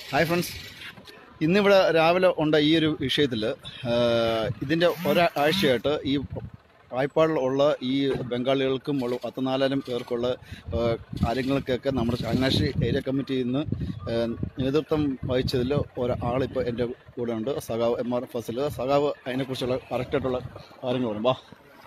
Hi friends ഇന്നിവിടെ രാവിലെ ഉണ്ട ഈ ഒരു വിഷയത്തിൽ ഇതിൻ്റെ ഒരാഴ്ചയായിട്ട് ഈ വായ്പാടിലുള്ള ഈ ബംഗാളികൾക്കും ഉള്ള പത്തിനാലായിരം പേർക്കുള്ള ആ, കാര്യങ്ങൾക്കൊക്കെ നമ്മുടെ ചങ്ങനാശ്ശേരി ഏരിയ കമ്മിറ്റിയിൽ നിന്ന് ആ, നേതൃത്വം വഹിച്ചതിൽ ഒരാളിപ്പോൾ എൻ്റെ കൂടെ ഉണ്ട് സഖാവ് എം ആർ ഫസിൽ സഖാവ് അതിനെക്കുറിച്ചുള്ള കറക്റ്റായിട്ടുള്ള കാര്യങ്ങൾ പറയും വാ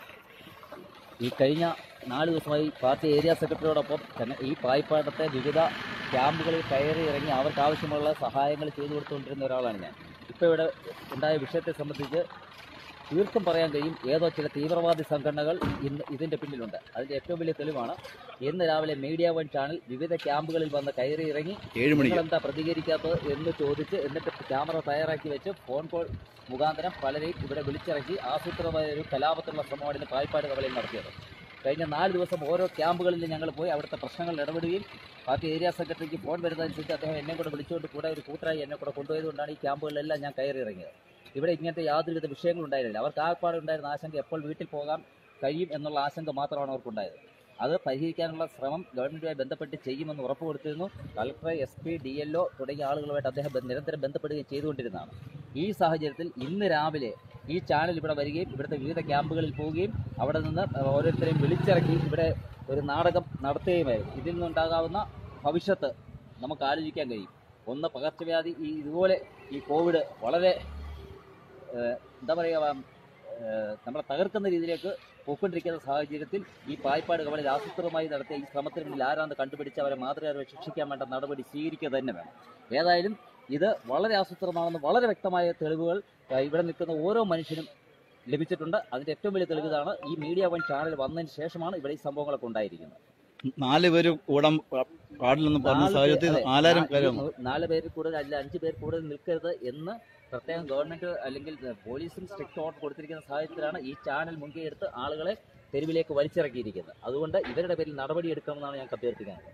ഈ കഴിഞ്ഞ നാല് ദിവസമായി പാർട്ടി ഏരിയ സെക്രട്ടറിയോടൊപ്പം തന്നെ ഈ പായ്പാട്ടത്തെ വിവിധ ക്യാമ്പുകളിൽ കയറി ഇറങ്ങി അവർക്ക് ആവശ്യമുള്ള സഹായങ്ങൾ ചെയ്തു കൊടുത്തുകൊണ്ടിരുന്ന ഒരാളാണ് ഞാൻ ഇപ്പോൾ ഇവിടെ ഉണ്ടായ വിഷയത്തെ സംബന്ധിച്ച് തീർത്തും പറയാൻ കഴിയും ഏതോ ചില തീവ്രവാദി സംഘടനകൾ ഇന്ന് ഇതിൻ്റെ പിന്നിലുണ്ട് അതിൻ്റെ ഏറ്റവും വലിയ തെളിവാണ് ഇന്ന് രാവിലെ മീഡിയ വൺ ചാനൽ വിവിധ ക്യാമ്പുകളിൽ വന്ന് കയറി ഇറങ്ങി ഏഴ് മണിക്ക് നിങ്ങളെന്താ പ്രതികരിക്കാത്തത് എന്ന് ചോദിച്ച് എന്നിട്ട് ക്യാമറ തയ്യാറാക്കി വെച്ച് ഫോൺ കോൾ മുഖാന്തരം പലരെയും ഇവിടെ വിളിച്ചിറക്കി ആസൂത്രിതമായ ഒരു കലാപത്തിനുള്ള ശ്രമമാണ് ഇന്ന് പായ്പാട് കവലയിൽ നടത്തിയത് കഴിഞ്ഞ നാല് ദിവസം ഓരോ ക്യാമ്പുകളിൽ ഞങ്ങൾ പോയി അവിടുത്തെ പ്രശ്നങ്ങൾ ഇടപെടുകയും പാർട്ടി ഏരിയ സെക്രട്ടറിക്ക് ഫോൺ വരുന്നതനുസരിച്ച് അദ്ദേഹം എന്നെ കൂടെ വിളിച്ചുകൊണ്ട് കൂടെ ഒരു കൂട്ടരായി എന്നെ കൂടെ കൊണ്ടുപോയതുകൊണ്ടാണ് ഈ ക്യാമ്പുകളിലെല്ലാം ഞാൻ കയറി ഇറങ്ങിയത് ഇവിടെ ഇങ്ങനത്തെ യാതൊരുവിധ വിഷയങ്ങളും ഉണ്ടായിരുന്നില്ല അവർക്ക് ആകപ്പാടെ ഉണ്ടായിരുന്ന ആശങ്ക എപ്പോൾ വീട്ടിൽ പോകാൻ കഴിയും എന്നുള്ള ആശങ്ക മാത്രമാണ് അവർക്കുണ്ടായത് അത് പരിഹരിക്കാനുള്ള ശ്രമം ഗവൺമെന്റുമായി ബന്ധപ്പെട്ട് ചെയ്യുമെന്ന് ഉറപ്പ് കൊടുത്തിരുന്നു collector S P D L O തുടങ്ങിയ ആളുകളുമായിട്ട് അദ്ദേഹം ബന്ധ- നിരന്തരം ബന്ധപ്പെടുകയും ചെയ്തുകൊണ്ടിരുന്നതാണ് ഈ സാഹചര്യത്തിൽ ഇന്ന് രാവിലെ ഈ ചാനൽ ഇവിടെ വരികയും ഇവിടുത്തെ വിവിധ ക്യാമ്പുകളിൽ പോവുകയും അവിടെ നിന്ന് ഓരോരുത്തരെയും വിളിച്ചിറക്കി ഇവിടെ ഒരു നാടകം നടത്തുകയുമായിരുന്നു ഇതിൽ നിന്നുണ്ടാകാവുന്ന ഭവിഷ്യത്ത് നമുക്ക് ആലോചിക്കാൻ കഴിയും ഒന്ന് പകർച്ചവ്യാധി ഈ ഇതുപോലെ ഈ കോവിഡ് വളരെ ഏഹ്, എന്താ പറയുക ഏഹ്, നമ്മളെ തകർക്കുന്ന രീതിയിലേക്ക് പോയിക്കൊണ്ടിരിക്കുന്ന സാഹചര്യത്തിൽ ഈ പായ്പാട് കവലയിൽ ആസൂത്രിതമായി നടത്തിയ ഈ ശ്രമത്തിന് മുന്നിൽ ആരാന്ന് കണ്ടുപിടിച്ച് അവരെ മാതൃകാരെ ശിക്ഷിക്കാൻ വേണ്ട നടപടി സ്വീകരിക്കുക തന്നെ വേണം ഏതായാലും ഇത് വളരെ ആസൂത്രിതമാണെന്ന് വളരെ വ്യക്തമായ തെളിവുകൾ ഏഹ്, ഇവിടെ നിൽക്കുന്ന ഓരോ മനുഷ്യനും ലഭിച്ചിട്ടുണ്ട് അതിന്റെ ഏറ്റവും വലിയ തെളിവ് ഇതാണ് ഈ മീഡിയ വൺ ചാനൽ വന്നതിന് ശേഷമാണ് ഇവിടെ ഈ സംഭവങ്ങളൊക്കെ ഉണ്ടായിരിക്കുന്നത് നാല് പേര് കൂടാൻ പാടില്ലെന്ന് പറഞ്ഞ നാല് സാഹചര്യത്തിൽ പേര്- അതെ, നാലായിരം നാ- പേര് ഈ നാല് പേര് കൂടുതൽ അല്ല അഞ്ച് പേര് കൂടുതൽ നിൽക്കരുത് എന്ന് പ്രത്യേകം ഗവൺമെന്റ് അല്ലെങ്കിൽ പോലീസും സ്ട്രിക്റ്റ് ഓർഡർ കൊടുത്തിരിക്കുന്ന സാഹചര്യത്തിലാണ് ഈ ചാനൽ മുൻകൈയെടുത്ത് ആളുകളെ തെരുവിലേക്ക് വലിച്ചിറക്കിയിരിക്കുന്നത് അതുകൊണ്ട് ഇവരുടെ പേരിൽ നടപടി എടുക്കണമെന്നാണ് ഞാൻ അഭ്യർത്ഥിക്കുന്നത്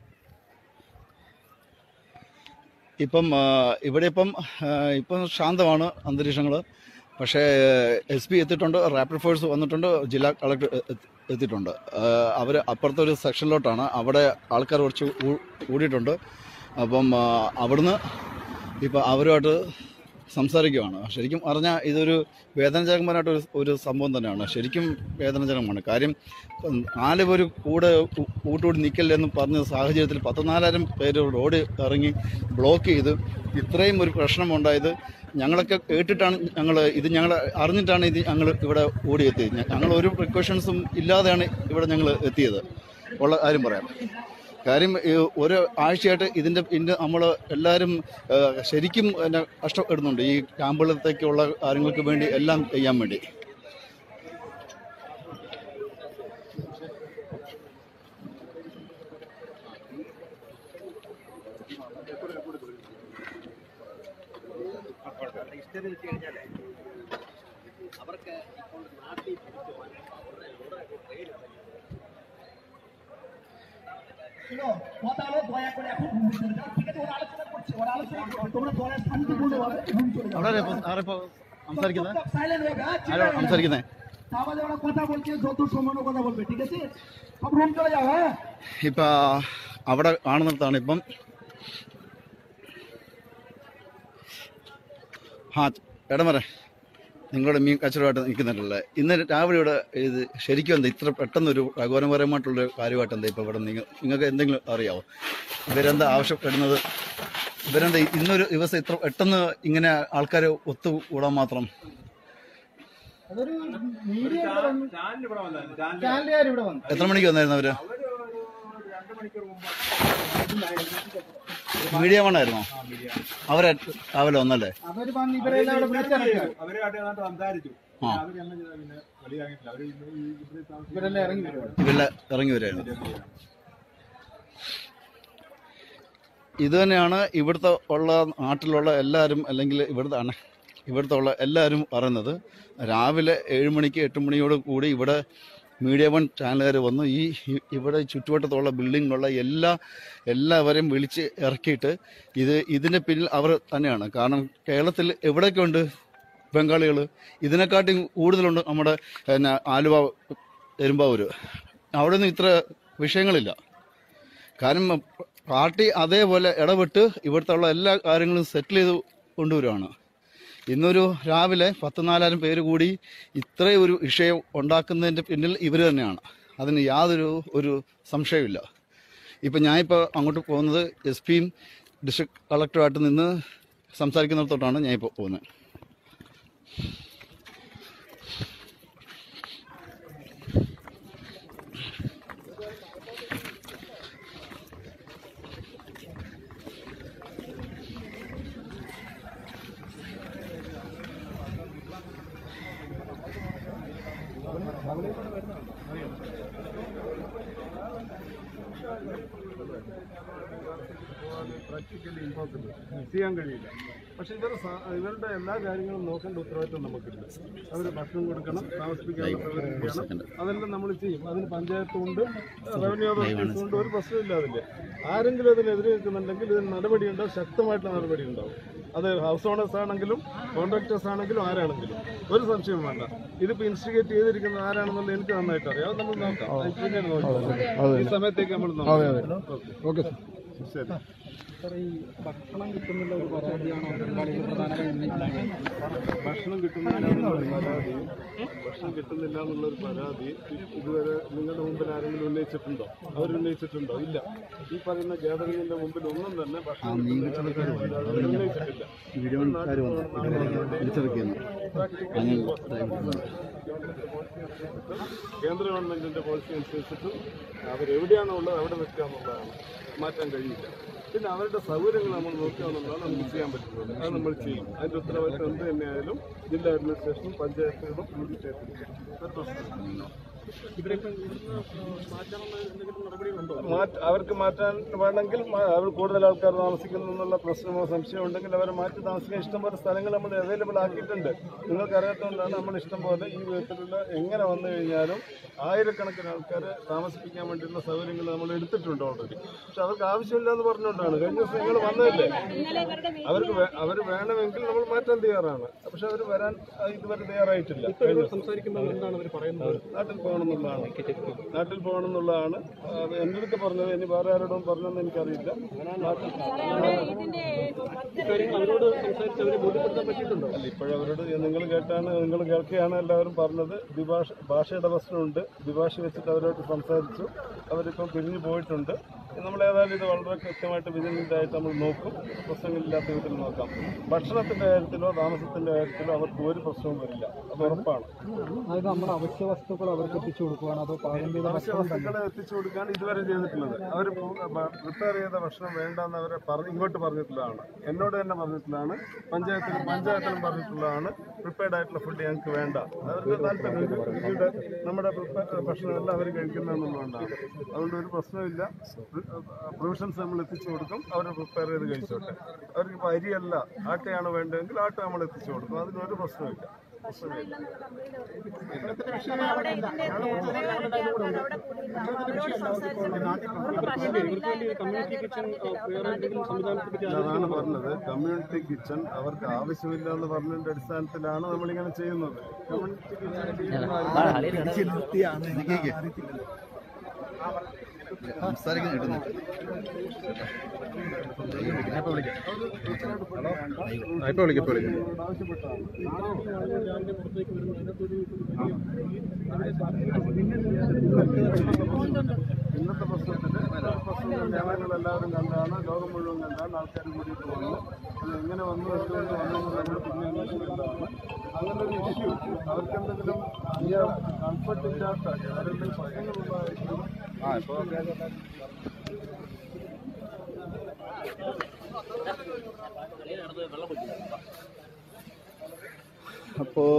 ഇപ്പം ആ, ഇവിടെ ഇപ്പം ആ, ഇപ്പം ശാന്തമാണ് അന്തരീക്ഷങ്ങൾ പക്ഷേ എസ് പി എത്തിയിട്ടുണ്ട് റാപ്പിഡ് ഫോഴ്സ് വന്നിട്ടുണ്ട് ജില്ലാ കളക്ടർ എത്തിയിട്ടുണ്ട് അവർ അപ്പുറത്തെ ഒരു സെക്ഷനിലോട്ടാണ് അവിടെ ആൾക്കാർ കുറച്ച് കൂ- കൂടിയിട്ടുണ്ട് അപ്പം ആ, അവിടുന്ന് ഇപ്പം അവരുമായിട്ട് സംസാരിക്കുവാണ് ശരിക്കും പറഞ്ഞാൽ ഇതൊരു വേദനജനകമായിട്ട് ഒരു ഒരു സംഭവം തന്നെയാണ് ശരിക്കും വേദനജനകമാണ് കാര്യം ഇപ്പം നാല് പേര് കൂടെ കൂ- കൂട്ടുകൂടി നിൽക്കല്ലെന്ന് പറഞ്ഞ സാഹചര്യത്തിൽ പത്തിനാലായിരം പേര് റോഡ് ഇറങ്ങി ബ്ലോക്ക് ചെയ്ത് ഇത്രയും ഒരു പ്രശ്നമുണ്ടായത് ഞങ്ങളൊക്കെ കേട്ടിട്ടാണ് ഞങ്ങൾ ഇത് ഞങ്ങൾ അറിഞ്ഞിട്ടാണ് ഇത് ഞങ്ങൾ ഇവിടെ ഓടിയെത്തിയത് ഞ- ഞങ്ങൾ ഒരു പ്രിക്കോഷൻസും ഇല്ലാതെയാണ് ഇവിടെ ഞങ്ങൾ എത്തിയത് ഉള്ള കാര്യം പറയാം കാര്യം ഈ ഒരു ആഴ്ചയായിട്ട് ഇതിൻ്റെ പിന്നെ നമ്മൾ എല്ലാവരും ആ, ശരിക്കും എന്നെ കഷ്ടപ്പെടുന്നുണ്ട് ഈ ക്യാമ്പുകളത്തേക്കുള്ള കാര്യങ്ങൾക്ക് വേണ്ടി എല്ലാം ചെയ്യാൻ വേണ്ടി কথা হলো দয়া করে এখন ঘুম চলে যাও ঠিক আছে ওরা আলোচনা করছে ওরা আলোচনা করছে তোমরা দয়া শান্তিপূর্ণ ভাবে ঘুম চলে যাও അവിടെ ആരിപ്പോൾ സംസാരിക്കുന്നത് সাইলেন্ট হয়ে গা ആരോ സംസാരിക്കുന്നത് তাহলে ওরা কথা বলছে যত সময় কথা বলবে ঠিক আছে সব রুম চলে যাও হ্যাঁ ഇപ്പം അവിടെ കാണുന്നിടത്താണ് ഇപ്പം ആ ഇടം വരെ നിങ്ങളുടെ മീൻ കച്ചവടമായിട്ട് നിൽക്കുന്നുണ്ടല്ലേ ഇന്ന് രാവിലെ ഇവിടെ ഇത് ശരിക്കും എന്താ ഇത്ര പെട്ടെന്നൊരു പ്രകോപനപരമായിട്ടുള്ള കാര്യമായിട്ട് എന്താ ഇപ്പോൾ ഇവിടെ നിങ്ങൾ നിങ്ങൾക്ക് എന്തെങ്കിലും അറിയാവോ ഇവരെന്താ ആവശ്യപ്പെടുന്നത് ഇവരെന്താ ഇന്നൊരു ദിവസം ഇത്ര പെട്ടെന്ന് ഇങ്ങനെ ആൾക്കാർ ഒത്തുകൂടാൻ മാത്രം അതൊരു മീഡിയ ചാനൽ ഇവിടെ വന്നായിരുന്നു ചാനൽ ചാനലുകാർ ഇവിടെ വന്നു എത്ര മണിക്ക് വന്നായിരുന്നു അവര് അവര് ഒരു രണ്ട് മണിക്കൂർ മുമ്പ് മീഡിയ വണ്ണായിരുന്നോ അവരെ രാവിലെ വന്നല്ലേ അവര് വന്ന് ഇവരെല്ലാം ഇവിടെ വിളിച്ചിറക്കുക അവരുമായിട്ട് ഏതാണ്ട് സംസാരിച്ചു ആ. അവര് എന്നെ ചെയ്ത പിന്നെ വെളിയാകിട്ടില്ല അവര് ഇന്ന് ഈ ഇവിടെ താമസിക്കുന്ന ഇവരെല്ലാം ഇറങ്ങി വരുവാണ് ഇവരെല്ലാം ഇറങ്ങി വരുമായിരുന്നു ഇത് തന്നെയാണ് ഇവിടുത്തെ ഉള്ള നാട്ടിലുള്ള എല്ലാവരും അല്ലെങ്കിൽ ഇവിടുത്തെ അണ ഇവിടുത്തെ ഉള്ള എല്ലാവരും പറയുന്നത് രാവിലെ ഏഴ് മണിക്ക് എട്ട് മണിയോട് കൂടി ഇവിടെ മീഡിയ വൺ ചാനലുകാർ വന്നു ഈ ഈ- ഇവിടെ ചുറ്റുവട്ടത്തുള്ള ബിൽഡിങ്ങിലുള്ള എല്ലാ എല്ലാവരെയും വിളിച്ച് ഇറക്കിയിട്ട് ഇത് ഇതിൻ്റെ പിന്നിൽ അവർ തന്നെയാണ് കാരണം കേരളത്തിൽ എവിടെയൊക്കെ ഉണ്ട് ബംഗാളികൾ ഇതിനെക്കാട്ടി കൂടുതലുണ്ട് നമ്മുടെ പിന്നെ ആലുവ എരുമ്പാവൂർ അവിടെ ഒന്നും ഇത്ര വിഷയങ്ങളില്ല കാരണം പാർട്ടി അതേപോലെ ഇടപെട്ട് ഇവിടുത്തെ ഉള്ള എല്ലാ കാര്യങ്ങളും സെറ്റിൽ ചെയ്ത് കൊണ്ടുവരികയാണ് ഇന്നൊരു രാവിലെ പത്ത് നാലായിരം പേര് കൂടി ഇത്രയും ഒരു വിഷയം ഉണ്ടാക്കുന്നതിൻ്റെ പിന്നിൽ ഇവർ തന്നെയാണ് അതിന് യാതൊരു ഒരു സംശയമില്ല ഇപ്പം ഞാനിപ്പോൾ അങ്ങോട്ട് പോകുന്നത് എസ് പിയും ഡിസ്ട്രിക്ട് കളക്ടറുമായിട്ട് നിന്ന് സംസാരിക്കുന്നിടത്തോട്ടാണ് ഞാനിപ്പോൾ പോകുന്നത് പ്രാക്ടിക്കലി ഇമ്പോസിബിൾ ചെയ്യാൻ കഴിയില്ല പക്ഷെ ഇവർ ഇവരുടെ എല്ലാ കാര്യങ്ങളും നോക്കേണ്ട ഉത്തരവാദിത്വം നമുക്കില്ല അവർ ഭക്ഷണം കൊടുക്കണം താമസിപ്പിക്കാനുള്ള സൗകര്യം ചെയ്യണം അതെല്ലാം നമ്മൾ ചെയ്യും അതിന് പഞ്ചായത്തുണ്ട് റവന്യൂ അതോറിറ്റീസ് കൊണ്ട് ഒരു പ്രശ്നമില്ല അതില്ല ആരെങ്കിലും അതിനെതിരെ നിൽക്കുന്നുണ്ടെങ്കിൽ ഇതിന് നടപടി ഉണ്ടാവും ശക്തമായിട്ടുള്ള നടപടി ഉണ്ടാവും അത് ഹൗസ് ഓണേഴ്സ് ആണെങ്കിലും കോൺട്രാക്ടേഴ്സ് ആണെങ്കിലും ആരാണെങ്കിലും ഒരു സംശയവും വേണ്ട ഇതിപ്പോ ഇൻസ്റ്റിഗേറ്റ് ചെയ്തിരിക്കുന്നത് ആരാണെന്നുള്ളത് എനിക്ക് നന്നായിട്ട് അറിയാം അത് നമ്മൾ നോക്കാം അത് പിന്നീട് നോക്കാം ഈ സമയത്തേക്ക് നമ്മൾ നോക്കാം ഓക്കെ ശരി ഭക്ഷണം കിട്ടുന്നില്ല എന്നുള്ള പരാതി ഭക്ഷണം കിട്ടുന്നില്ല എന്നുള്ളൊരു പരാതി ഇതുവരെ നിങ്ങളുടെ മുമ്പിൽ ആരെങ്കിലും ഉന്നയിച്ചിട്ടുണ്ടോ അവർ ഉന്നയിച്ചിട്ടുണ്ടോ ഇല്ല ഈ പറയുന്ന ഗ്യാതറിംഗിന്റെ മുമ്പിൽ ഒന്നും തന്നെ ഭക്ഷണം കിട്ടുന്നില്ല എന്ന് ഉന്നയിച്ചിട്ടില്ല വീഡിയോക്കാർ വന്നു തിരിച്ചറിയിക്കുന്നു അങ്ങനെ കേന്ദ്ര ഗവൺമെന്റിന്റെ പോളിസി അനുസരിച്ചിട്ട് അവരെവിടെയാണോ ഉള്ളത് അവിടെ നിൽക്കുക എന്നുള്ളതാണ് മാറ്റാൻ കഴിയില്ല പിന്നെ അവരുടെ സൗകര്യങ്ങൾ നമ്മൾ നോക്കുക എന്നുള്ളതാണ് നമുക്ക് ചെയ്യാൻ പറ്റുന്നത് അത് നമ്മൾ ചെയ്യും അതിന്റെ ഉത്തരവാദിത്വം എന്ത് തന്നെയായാലും ജില്ലാ അഡ്മിനിസ്ട്രേഷനും പഞ്ചായത്തുകളും കൂടി ഏറ്റെടുക്കും ഒരു പ്രശ്നമില്ല. മാറ്റ- അവർക്ക് മാറ്റാൻ വേണമെങ്കിൽ മാ- അവർ കൂടുതൽ ആൾക്കാർ താമസിക്കുന്നു എന്നുള്ള പ്രശ്നമോ സംശയമോ ഉണ്ടെങ്കിൽ അവരെ മാറ്റി താമസിക്കാൻ ഇഷ്ടംപോലെ സ്ഥലങ്ങൾ നമ്മൾ അവൈലബിൾ ആക്കിയിട്ടുണ്ട് നിങ്ങൾക്ക് അറിയാത്തതുകൊണ്ടാണ് നമ്മൾ ഇഷ്ടംപോലെ ഈ വിധത്തിലുള്ള എങ്ങനെ വന്നു കഴിഞ്ഞാലും ആയിരക്കണക്കിന് ആൾക്കാരെ താമസിപ്പിക്കാൻ വേണ്ടിയുള്ള സൗകര്യങ്ങൾ നമ്മൾ എടുത്തിട്ടുണ്ട് ഓൾറെഡി പക്ഷെ അവർക്ക് ആവശ്യമില്ല എന്ന് പറഞ്ഞുകൊണ്ടാണ് കഴിഞ്ഞ ദിവസം നിങ്ങൾ വന്നതല്ലേ അവർക്ക് വേ- അവർ വേണമെങ്കിൽ നമ്മൾ മാറ്റാൻ തയ്യാറാണ് പക്ഷെ അവർ വരാൻ ആ, ഇതുവരെ തയ്യാറായിട്ടില്ല സംസാരിക്കുമ്പോൾ എന്താണ് അവർ പറയുന്നത് നാട്ടിൽ പോകണമെന്നുള്ളതാണ് നാട്ടിൽ പോകണമെന്നുള്ളതാണ് ആ, എൻ്റെ അടുത്ത് പറഞ്ഞത് ഇനി വേറെ ആരോടും പറഞ്ഞതെന്ന് എനിക്കറിയില്ല നാട്ടിൽ അല്ല ഇപ്പോഴവരോട് നിങ്ങൾ കേട്ടാണ് നിങ്ങൾ കേൾക്കുകയാണ് എല്ലാവരും പറഞ്ഞത് ദ്വിഭാഷ ഭാഷയുടെ പ്രശ്നമുണ്ട് ദ്വിഭാഷ വെച്ചിട്ട് അവരോട് സംസാരിച്ചു അവരിപ്പം പിരിഞ്ഞു പോയിട്ടുണ്ട് നമ്മൾ ഏതായാലും ഇത് വളരെ കൃത്യമായിട്ട് വിജിലൻ്റായിട്ട് നമ്മൾ നോക്കും പ്രശ്നങ്ങളില്ലാത്ത വിധത്തിൽ നോക്കാം ഭക്ഷണത്തിന്റെ കാര്യത്തിലോ താമസത്തിന്റെ കാര്യത്തിലോ അവർക്ക് ഒരു പ്രശ്നവും വരില്ല അത് ഉറപ്പാണ് അതായത് നമ്മുടെ അവശ്യ വസ്തുക്കൾ അവർക്ക് എത്തിച്ചു കൊടുക്കുകയാണ് അതോ പാകം ചെയ്ത അവശ്യ വസ്തുക്കളെ എത്തിച്ചു കൊടുക്കാൻ ഇതുവരെ ചെയ്തിട്ടുള്ളത് അവർ പ്രിപ്പയർ ചെയ്ത ഭക്ഷണം വേണ്ടെന്ന് അവരെ പറഞ്ഞ് ഇങ്ങോട്ട് പറഞ്ഞിട്ടുള്ളതാണ് എന്നോട് തന്നെ പറഞ്ഞിട്ടുള്ളതാണ് പഞ്ചായത്തിലും പഞ്ചായത്തിലും പറഞ്ഞിട്ടുള്ളതാണ് പ്രിപ്പയർഡ് ആയിട്ടുള്ള ഫുഡ് ഞങ്ങൾക്ക് വേണ്ട അവർക്ക് താല്പര്യം ഇവിടെ നമ്മുടെ prepare- ഭക്ഷണമെല്ലാം അവർ കഴിക്കുന്നതെന്നുള്ളതുകൊണ്ടാണ് അതുകൊണ്ട് ഒരു പ്രശ്നമില്ല പ്രൊവിഷൻസ് നമ്മൾ എത്തിച്ചു കൊടുക്കും അവർ പ്രിപ്പയർ ചെയ്ത് കഴിച്ചോട്ടെ അവർക്ക് ഇപ്പോൾ അരിയല്ല ആട്ടയാണ് വേണ്ടതെങ്കിൽ ആട്ട നമ്മൾ എത്തിച്ചു കൊടുക്കും അതിനൊരു പ്രശ്നമില്ല പ്രശ്നമില്ല അതാണ് പറഞ്ഞത് കമ്മ്യൂണിറ്റി കിച്ചൺ അവർക്ക് ആവശ്യമില്ല എന്ന് പറഞ്ഞതിന്റെ അടിസ്ഥാനത്തിലാണ് നമ്മളിങ്ങനെ ചെയ്യുന്നത് കമ്മ്യൂണിറ്റി കിച്ചൺ സംസാരിക്കാൻ കിട്ടുന്നു ഇപ്പൊ വിളിക്കാം ഇപ്പൊ വിളിക്കാം ഇന്നത്തെ പ്രശ്നത്തിന് പ്രശ്നം ജനങ്ങളെല്ലാവരും കണ്ടാണ് ലോകം മുഴുവൻ കണ്ടാണ് ആൾക്കാർ കൂടിയിട്ട് വന്നു അത് എങ്ങനെ വന്നു എന്തുകൊണ്ട് വന്നു എന്നുള്ളത് പിന്നെ അന്വേഷിക്കേണ്ടതാണ് അങ്ങനെ ഒരു ഇഷ്യൂ അവർക്ക് എന്തെങ്കിലും കംഫർട്ട് ഇല്ലാത്ത എന്തെങ്കിലും പ്രശ്നങ്ങളുള്ളതായിരിക്കും ആ ഇപ്പോൾ അപ്പോൾ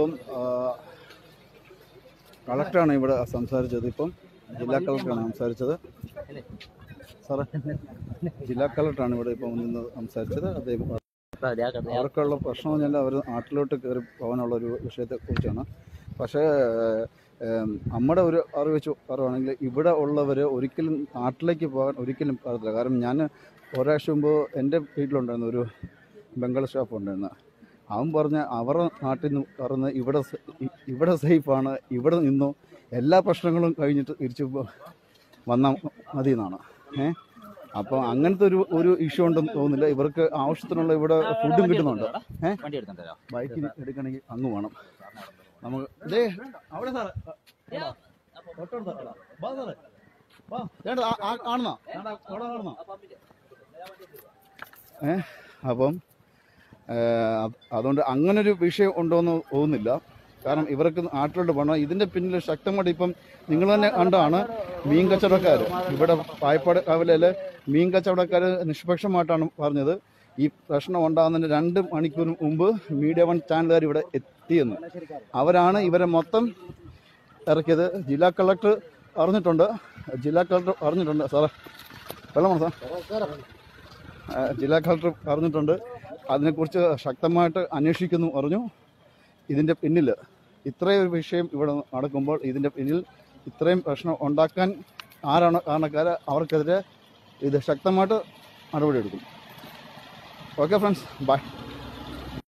കളക്ടറാണ് ഇവിടെ സംസാരിച്ചത് ഇപ്പം ജില്ലാ കളക്ടറാണ് സംസാരിച്ചത് സാറേ ജില്ലാ കളക്ടറാണ് ഇവിടെ ഇപ്പം നിന്ന് സംസാരിച്ചത് അദ്ദേഹം അവർക്കുള്ള പ്രശ്നം പറഞ്ഞാൽ അവർ നാട്ടിലോട്ട് കയറി പോകാനുള്ള ഒരു വിഷയത്തെക്കുറിച്ചാണ് പക്ഷേ ഏം, നമ്മുടെ ഒരു അറിവ് വെച്ച് പറയുവാണെങ്കിൽ ഇവിടെ ഉള്ളവർ ഒരിക്കലും നാട്ടിലേക്ക് പോകാൻ ഒരിക്കലും പറയത്തില്ല കാരണം ഞാൻ ഒരാഴ്ച മുമ്പ് എൻ്റെ വീട്ടിലുണ്ടായിരുന്ന ഒരു ബംഗാൾ സ്റ്റാഫ് ഉണ്ടായിരുന്നു അവൻ പറഞ്ഞ അവരുടെ നാട്ടിൽ നിന്ന് പറഞ്ഞ് ഇവിടെ സ- ഇ- ഇവിടെ സേഫാണ് ഇവിടെ നിന്നു എല്ലാ പ്രശ്നങ്ങളും കഴിഞ്ഞിട്ട് തിരിച്ചു പോ- വന്നാൽ മതി എന്നാണ് ഏ അപ്പോൾ അങ്ങനത്തെ ഒരു ഒരു ഇഷ്യൂ ഉണ്ടെന്ന് തോന്നുന്നില്ല ഇവർക്ക് ആവശ്യത്തിനുള്ള ഇവിടെ ഫുഡും കിട്ടുന്നുണ്ട് ഏഹ് വണ്ടി എടുത്തിട്ടുണ്ടോ ബൈക്കിന് എടുക്കണമെങ്കിൽ അങ്ങ് വേണം നമുക്ക് ദേ അവിടെ സാറ് തൊട്ടടുത്ത ആളാ. വാ സാറേ വാ ചേട്ടാ ആ- ആ- കാണുന്നോ അവിടെ കാണുന്നോ ഏ അപ്പം ഏ, അത് അതുകൊണ്ട് അങ്ങനൊരു വിഷയം ഉണ്ടോയെന്ന് തോന്നുന്നില്ല കാരണം ഇവർക്ക് നാട്ടിലോട്ട് പോകണം ഇതിന്റെ പിന്നിൽ ശക്തമായിട്ട് ഇപ്പം നിങ്ങൾ തന്നെ കണ്ടാണ് മീൻ കച്ചവടക്കാർ ഇവിടെ പായപ്പാട് കവലയില് മീൻ കച്ചവടക്കാർ നിഷ്പക്ഷമായിട്ടാണ് പറഞ്ഞത് ഈ പ്രശ്നം ഉണ്ടാകുന്നതിന് രണ്ട് മണിക്കൂർ മുമ്പ് മീഡിയ വൺ ചാനലുകാർ ഇവിടെ എത്തിയെന്ന് അവരാണ് ഇവരെ മൊത്തം ഇറക്കിയത് ജില്ലാ കളക്ടർ അറിഞ്ഞിട്ടുണ്ട് ജില്ലാ കളക്ടർ അറിഞ്ഞിട്ടുണ്ട് സാറേ വെള്ളമാണോ സാർ ആ, ജില്ലാ കളക്ടർ പറഞ്ഞിട്ടുണ്ട് അതിനെക്കുറിച്ച് ശക്തമായിട്ട് അന്വേഷിക്കുന്നു പറഞ്ഞു ഇതിൻ്റെ പിന്നിൽ ഇത്രയും ഒരു വിഷയം ഇവിടെ നടക്കുമ്പോൾ ഇതിൻ്റെ പിന്നിൽ ഇത്രയും പ്രശ്നം ഉണ്ടാക്കാൻ ആരാണ് കാരണക്കാർ അവർക്കെതിരെ ഇത് ശക്തമായിട്ട് നടപടിയെടുക്കും ഓക്കെ ഫ്രണ്ട്സ് ബൈ